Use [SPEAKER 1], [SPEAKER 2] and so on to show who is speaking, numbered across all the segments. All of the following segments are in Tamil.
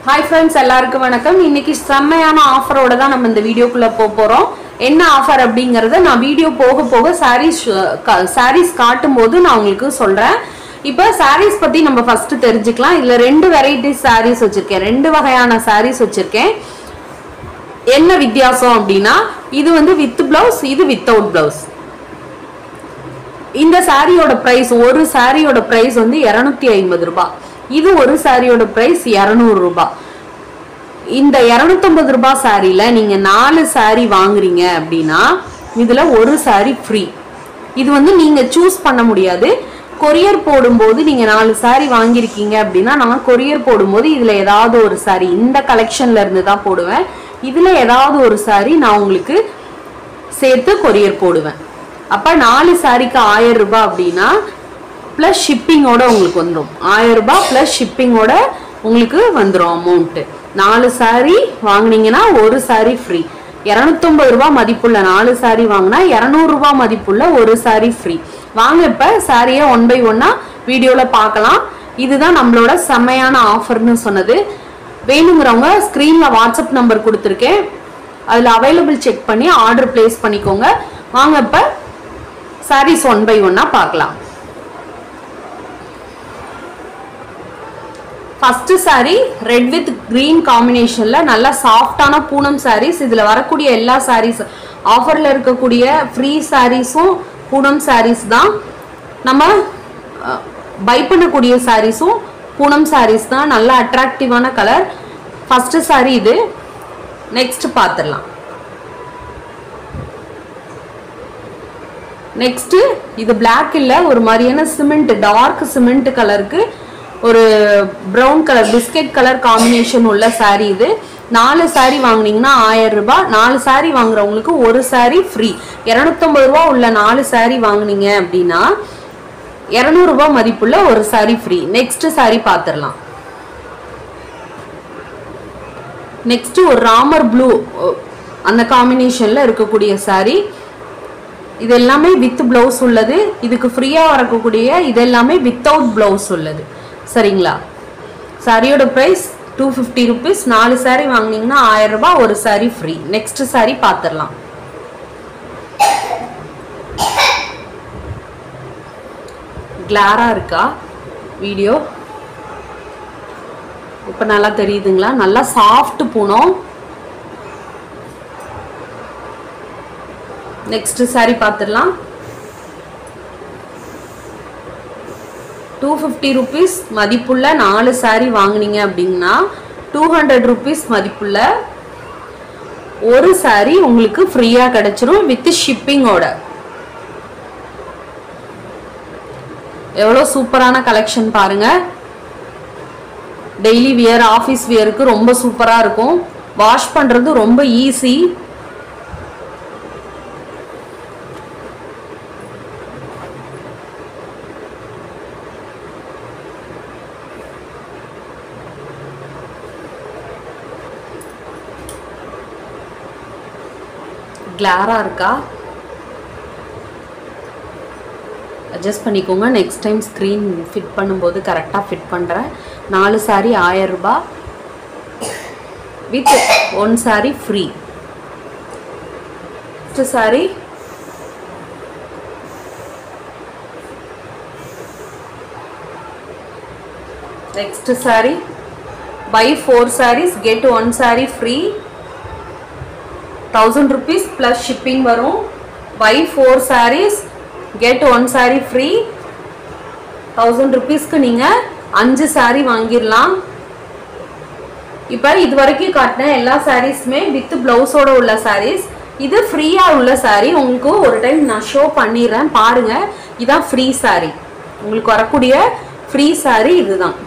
[SPEAKER 1] ஹாய் ஃப்ரெண்ட்ஸ் எல்லாருக்கும் வணக்கம் இன்னைக்கு செம்மையான ஆஃபரோட தான் நம்ம இந்த வீடியோக்குள்ள போக போறோம் என்ன ஆஃபர் அப்படிங்கறத நான் வீடியோ போக போக சாரீஸ் சாரீஸ் காட்டும் போது நான் உங்களுக்கு சொல்றேன் இப்போ சாரீஸ் பத்தி நம்ம ஃபர்ஸ்ட் தெரிஞ்சுக்கலாம் இதுல ரெண்டு வெரைட்டிஸ் சாரீஸ் வச்சிருக்கேன் ரெண்டு வகையான சாரீஸ் வச்சிருக்கேன் என்ன வித்தியாசம் அப்படின்னா இது வந்து வித் பிளவுஸ் இது வித்தவுட் பிளவுஸ் இந்த சாரியோட பிரைஸ் ஒரு சாரியோட பிரைஸ் வந்து இரநூத்தி ஐம்பது ரூபாய் இது ஒரு சாரியோட பிரைஸ் இரநூறு ரூபாய் இந்த இரநூத்தம்பது ரூபாய் சாரியில நீங்க நாலு சாரி வாங்குறீங்க அப்படின்னா இதுல ஒரு சாரி ஃப்ரீ இது வந்து நீங்க சூஸ் பண்ண முடியாது கொரியர் போடும்போது நீங்க நாலு சாரி வாங்கியிருக்கீங்க அப்படின்னா நான் கொரியர் போடும்போது இதுல ஏதாவது ஒரு சாரி இந்த கலெக்ஷன்ல இருந்து தான் போடுவேன் இதுல ஏதாவது ஒரு சாரி நான் உங்களுக்கு சேர்த்து கொரியர் போடுவேன் அப்ப நாலு சாரிக்கு ஆயிரம் ரூபாய் அப்படின்னா ப்ளஸ் ஷிப்பிங்கோட உங்களுக்கு வந்துடும் ஆயிரம் ரூபாய் ப்ளஸ் ஷிப்பிங்கோட உங்களுக்கு வந்துடும் அமௌண்ட்டு நாலு சாரி வாங்குனீங்கன்னா ஒரு சாரி ஃப்ரீ இரநூத்தொம்பது ரூபாய் மதிப்புள்ள நாலு சாரி வாங்கினா இரநூறுபா மதிப்புள்ள ஒரு சாரி ஃப்ரீ வாங்க இப்போ சாரியை ஒன் பை ஒன்னா வீடியோவில் பார்க்கலாம் இதுதான் நம்மளோட செம்மையான ஆஃபர்னு சொன்னது வேணுங்கிறவங்க ஸ்க்ரீனில் வாட்ஸ்அப் நம்பர் கொடுத்துருக்கேன் அதில் அவைலபிள் செக் பண்ணி ஆர்டர் பிளேஸ் பண்ணிக்கோங்க வாங்க இப்போ சாரீஸ் ஒன் பை ஒன்னாக பார்க்கலாம் first sari red with green காம்பினேஷன்ல நல்ல சாஃப்டான பூனம் சாரீஸ் இதுல வரக்கூடிய எல்லா சாரீஸ் ஆஃபர்ல இருக்கக்கூடிய ஃப்ரீ சாரீஸும் பூனம் சாரீஸ் தான் நம்ம பை பண்ணக்கூடிய சாரீஸும் பூனம் சாரீஸ் தான் நல்ல அட்ராக்டிவான கலர் ஃபர்ஸ்ட் சாரி இது நெக்ஸ்ட் பார்த்துடலாம் நெக்ஸ்ட் இது Black இல்ல ஒரு மாதிரியான சிமெண்ட் டார்க் சிமெண்ட் கலருக்கு ஒரு brown colour biscuit colour combination உள்ள saree இது நாலு saree வாங்குனீங்கன்னா ஆயிரம் ரூபாய் நாலு saree வாங்குறவங்களுக்கு ஒரு saree ஃப்ரீ இரநூத்தம்பது ரூபா உள்ள நாலு saree வாங்குனீங்க அப்படின்னா இரநூறுபா மதிப்புள்ள ஒரு saree ஃப்ரீ நெக்ஸ்ட் saree பார்த்துடலாம் நெக்ஸ்ட் ஒரு ராமர் ப்ளூ அந்த காம்பினேஷன்ல இருக்கக்கூடிய saree இது எல்லாமே வித் பிளவுஸ் உள்ளது இதுக்கு ஃப்ரீயா வரக்கூடிய இது எல்லாமே வித்தவுட் பிளவுஸ் உள்ளது சரிங்களா சாரியோட பிரைஸ் டூ ஃபிஃப்டி ருபீஸ் நாலு சாரி வாங்குனீங்கன்னா ஆயிரம் ரூபாய் ஒரு சாரி ஃப்ரீ நெக்ஸ்ட் சாரி பார்த்துடலாம் கிளாரா இருக்கா வீடியோ இப்போ நல்லா தெரியுதுங்களா நல்லா சாஃப்ட் பூனம் நெக்ஸ்ட் சாரி பார்த்துடலாம் டூ ஃபிஃப்டி ருபீஸ் மதிப்புள்ள நாலு சாரி வாங்குனீங்க அப்படின்னா டூ ஹண்ட்ரட் ருபீஸ் மதிப்புள்ள ஒரு சாரி உங்களுக்கு ஃப்ரீயாக கிடைச்சிரும் வித் ஷிப்பிங்கோட எவ்வளோ சூப்பரான கலெக்ஷன் பாருங்க டெய்லி வியர் ஆஃபீஸ் வியருக்கு ரொம்ப சூப்பராக இருக்கும் வாஷ் பண்ணுறது ரொம்ப ஈஸி கிளாரா இருக்கா அட்ஜஸ்ட் பண்ணிக்கோங்க நெக்ஸ்ட் டைம் ஸ்க்ரீன் ஃபிட் பண்ணும்போது கரெக்டாக ஃபிட் பண்ணுறேன் நாலு சாரி ஆயிரம் ரூபாய் with one saree free next saree next saree buy four sarees get one saree free thousand rupees plus shipping வரும் buy four sarees get one saree free thousand ருபீஸ்க்கு நீங்கள் அஞ்சு சாரீ வாங்கிடலாம் இப்போ இது வரைக்கும் காட்டின எல்லா சாரீஸுமே வித் ப்ளவுஸோட உள்ள சாரீஸ் இது ஃப்ரீயாக உள்ள சாரீ உங்களுக்கு ஒரு டைம் நான் ஷோ பண்ணிடுறேன் பாருங்கள் இதான் ஃப்ரீ சாரீ உங்களுக்கு வரக்கூடிய ஃப்ரீ சாரீ இதுதான்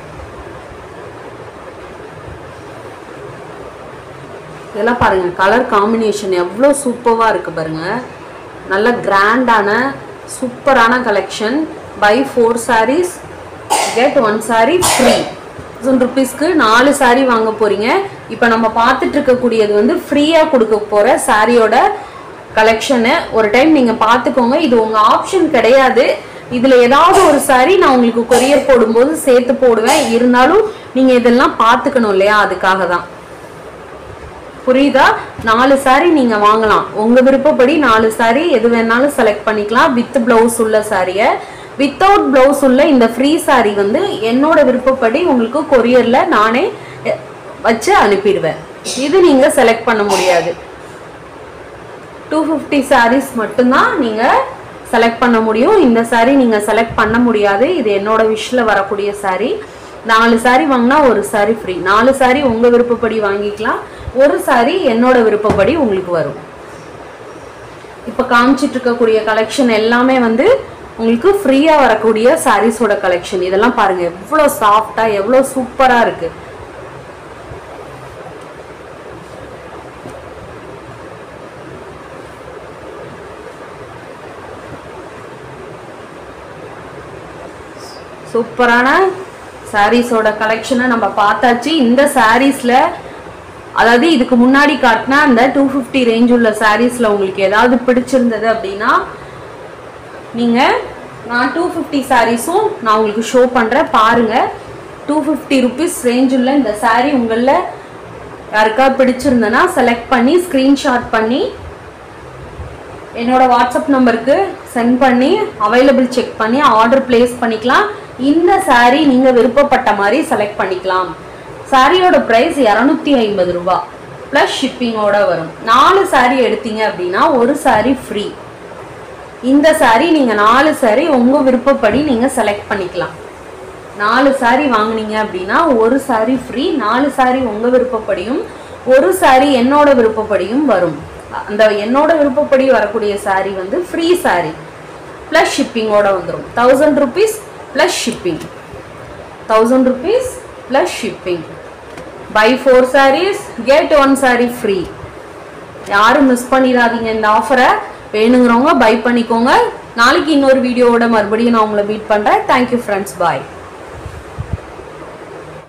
[SPEAKER 1] இதெல்லாம் பாருங்க கலர் காம்பினேஷன் எவ்வளோ சூப்பராக இருக்கு பாருங்க நல்ல கிராண்டான சூப்பரான collection buy four sarees get one saree free thousand ருபீஸ்க்கு நாலு சாரீ வாங்க போறீங்க இப்போ நம்ம பார்த்துட்டு இருக்கக்கூடியது வந்து ஃப்ரீயாக கொடுக்க போகிற சாரியோட கலெக்ஷனு ஒரு டைம் நீங்கள் பார்த்துக்கோங்க இது உங்கள் ஆப்ஷன் கிடையாது இதுல ஏதாவது ஒரு saree நான் உங்களுக்கு கொரியர் போடும்போது சேர்த்து போடுவேன் இருந்தாலும் நீங்க இதெல்லாம் பார்த்துக்கணும் இல்லையா அதுக்காக தான் புரியுதா நாலு saree நீங்க வாங்கலாம் உங்க விருப்பப்படி நாலு saree எது வேணாலும் செலக்ட் பண்ணிக்கலாம் வித் பிளவுஸ் உள்ள சாரிய வித்தவுட் பிளவுஸ் உள்ள இந்த ஃப்ரீ saree வந்து என்னோட விருப்பப்படி உங்களுக்கு கொரியர்ல நானே எ, வச்சு அனுப்பிடுவேன் இது நீங்க செலக்ட் பண்ண முடியாது டூ ஃபிஃப்டி சாரீஸ் மட்டும்தான் நீங்க செலக்ட் பண்ண முடியும் இந்த saree நீங்க செலக்ட் பண்ண முடியாது இது என்னோட விஷில் வரக்கூடிய saree நாலு saree வாங்கினா ஒரு saree ஃப்ரீ நாலு saree உங்க விருப்பப்படி வாங்கிக்கலாம் ஒரு saree என்னோட விருப்பப்படி உங்களுக்கு வரும் இப்போ காமிச்சிட்டு இருக்கக்கூடிய கலெக்ஷன் எல்லாமே வந்து உங்களுக்கு ஃப்ரீயா வரக்கூடிய சாரீஸோட கலெக்ஷன் இதெல்லாம் பாருங்க எவ்வளோ சாஃப்டா எவ்வளோ சூப்பரா இருக்கு சூப்பரான சாரீஸோட கலெக்ஷனை நம்ம பார்த்தாச்சு இந்த சாரீஸ்ல அதாவது இதுக்கு முன்னாடி காட்டின அந்த டூ ஃபிஃப்டி ரேஞ்ச் உள்ள சாரீஸ்ல உங்களுக்கு ஏதாவது பிடிச்சிருந்தது அப்படின்னா நீங்க நான் டூ ஃபிஃப்டி சாரீஸும் நான் உங்களுக்கு ஷோ பண்றேன் பாருங்க டூ ஃபிஃப்டி ருபீஸ் ரேஞ்ச் உள்ள இந்த saree உங்களில் யாருக்கா பிடிச்சிருந்தனா செலக்ட் பண்ணி ஸ்க்ரீன்ஷாட் பண்ணி என்னோட வாட்ஸ்அப் நம்பருக்கு சென்ட் பண்ணி அவைலபிள் செக் பண்ணி ஆர்டர் பிளேஸ் பண்ணிக்கலாம் இந்த saree நீங்க விருப்பப்பட்ட மாதிரி செலக்ட் பண்ணிக்கலாம் சாரியோட பிரைஸ் இரநூத்தி ஐம்பது ரூபா ப்ளஸ் ஷிப்பிங்கோட வரும் நாலு saree எடுத்தீங்க அப்படின்னா ஒரு saree ஃப்ரீ இந்த saree நீங்க நாலு saree உங்க விருப்பப்படி நீங்க செலக்ட் பண்ணிக்கலாம் நாலு saree வாங்குனீங்க அப்படின்னா ஒரு saree ஃப்ரீ நாலு saree உங்க விருப்பப்படியும் ஒரு saree என்னோட விருப்பப்படியும் வரும் அந்த என்னோட விருப்பப்படி வரக்கூடிய saree வந்து ஃப்ரீ saree ப்ளஸ் ஷிப்பிங்கோட வந்துடும் thousand rupees plus shipping thousand rupees plus shipping buy four sarees get one saree free யாரும் மிஸ் பண்ணிடாதீங்க இந்த ஆஃபரை வேணுங்கிறவங்க பை பண்ணிக்கோங்க நாளைக்கு இன்னொரு வீடியோவோட மறுபடியும் நான் உங்களை மீட் பண்ணுறேன் தேங்க்யூ ஃப்ரெண்ட்ஸ் பாய்